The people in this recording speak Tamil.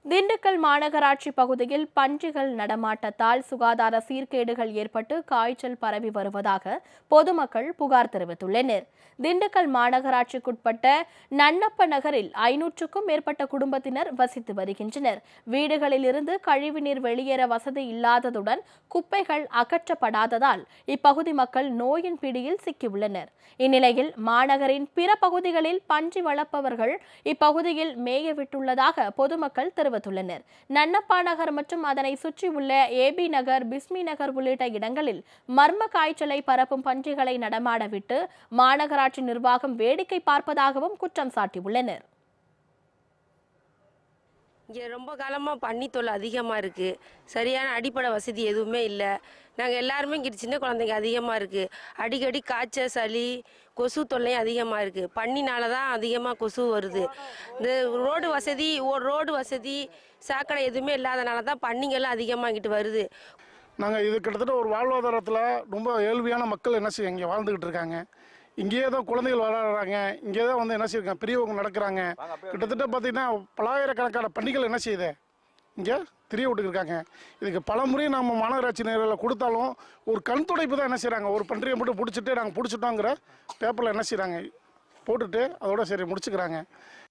திண்டுக்கல் மாநகராட்சி பகுதியில் பன்றிகள் நடமாட்டத்தால் சுகாதார சீர்கேடுகள் ஏற்பட்டு காய்ச்சல் பரவி வருவதாக பொதுமக்கள் புகார் தெரிவித்துள்ளனர் திண்டுக்கல் மாநகராட்சிக்குட்பட்ட நன்னப்ப நகரில் ஐநூற்றுக்கும் மேற்பட்ட குடும்பத்தினர் வசித்து வருகின்றனர் வீடுகளில் இருந்து கழிவுநீர் வெளியேற வசதி இல்லாததுடன் குப்பைகள் அகற்றப்படாததால் இப்பகுதி மக்கள் நோயின் பிடியில் சிக்கியுள்ளனர் இந்நிலையில் மாநகரின் பிற பகுதிகளில் பன்றி வளர்ப்பவர்கள் இப்பகுதியில் மேய விட்டுள்ளதாக பொதுமக்கள் தெரிவித்துள்ளனர் நன்னப்பா நகர் மற்றும் அதனை சுற்றியுள்ள ஏபி நகர் பிஸ்மி நகர் உள்ளிட்ட இடங்களில் மர்ம காய்ச்சலை பரப்பும் பன்றிகளை நடமாட விட்டு மாநகராட்சி நிர்வாகம் வேடிக்கை பார்ப்பதாகவும் குற்றம் சாட்டியுள்ளனர் இங்கே ரொம்ப காலமாக பன்னி தொல்லை அதிகமாக இருக்குது சரியான அடிப்படை வசதி எதுவுமே இல்லை நாங்கள் எல்லாருமே இங்கே சின்ன குழந்தைங்க அதிகமாக இருக்குது அடிக்கடி காய்ச்சல் சளி கொசு தொல்லையும் அதிகமாக இருக்குது பன்னினால தான் அதிகமாக கொசு வருது இந்த ரோடு வசதி ஓ- ரோடு வசதி சாக்கடை எதுவுமே இல்லாதனால தான் பன்னிங்கெல்லாம் அதிகமாக இங்கிட்டு வருது நாங்கள் இது கிட்டத்தட்ட ஒரு வாழ்வாதாரத்தில் ரொம்ப ஏழ்மையான மக்கள் என்ன செய்ய இங்கே வாழ்ந்துக்கிட்டு இருக்காங்க இங்கேயே தான் குழந்தைகள் விளையாடுறாங்க இங்கே தான் வந்து என்ன செய்யிருக்காங்க பெரியவங்க நடக்கிறாங்க கிட்டத்தட்ட பார்த்தீங்கன்னா பலாயிரக்கணக்கான பண்டிகள் என்ன செய்யுது இங்கே தெரிய விட்டுருக்காங்க இதுக்கு பல முறை நம்ம மாநகராட்சி நேரில் கொடுத்தாலும் ஒரு கண் துடைப்பு தான் என்ன செய்கிறாங்க ஒரு பன்றியை மட்டும் பிடிச்சிட்டு நாங்கள் பிடிச்சிட்டோங்கிற பேப்பரில் என்ன செய்கிறாங்க போட்டுட்டு அதோட சரி முடிச்சுக்கிறாங்க